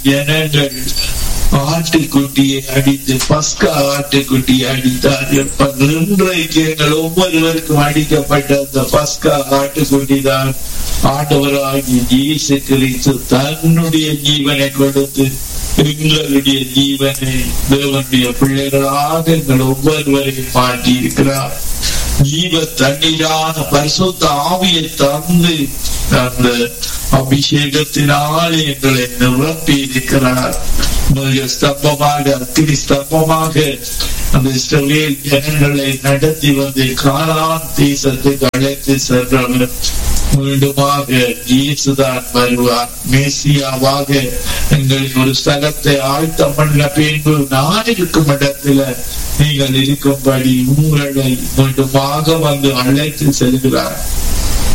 ஜனங்கள் ஆட்டுக்குட்டியை அடித்து பஸ்கா ஆட்டுக்குட்டியை அடித்தார்கள் இன்றைக்கு எங்கள் ஒவ்வொருவருக்கும் அடிக்கப்பட்ட அந்த பஸ்கா ஆட்டுக்குட்டி தான் ஆண்டவராகி இயேசு கிறிஸ்து தன்னுடைய ஜீவனை கொடுத்து எங்களுடைய ஜீவனை தேவனுடைய பிள்ளைகளாக எங்கள் ஒவ்வொருவரையும் மாற்றி இருக்கிறார் ஜீவ தண்ணீரான பரிசுத்த ஆவியை தந்து அந்த அபிஷேகத்தினால் எங்களை நிரப்பி இருக்கிறார் மிக ஸ்தம்பமாக அக்கினி ஸ்தம்பமாக அந்த இஸ்ரவேல் ஜனங்களை நடத்தி வந்து காலான் தேசத்துக்கு அழைத்து சென்றவர் மீண்டுமாக இயேசுதான் வருவார் மேசியாவாக எங்களின் ஒரு ஸ்தலத்தை ஆழ்த்தம் பண்ண பின்பு நான் இருக்கும் இடத்துல நீங்கள் இருக்கும்படி உங்களை மீண்டுமாக வந்து அழைத்து செல்கிறார்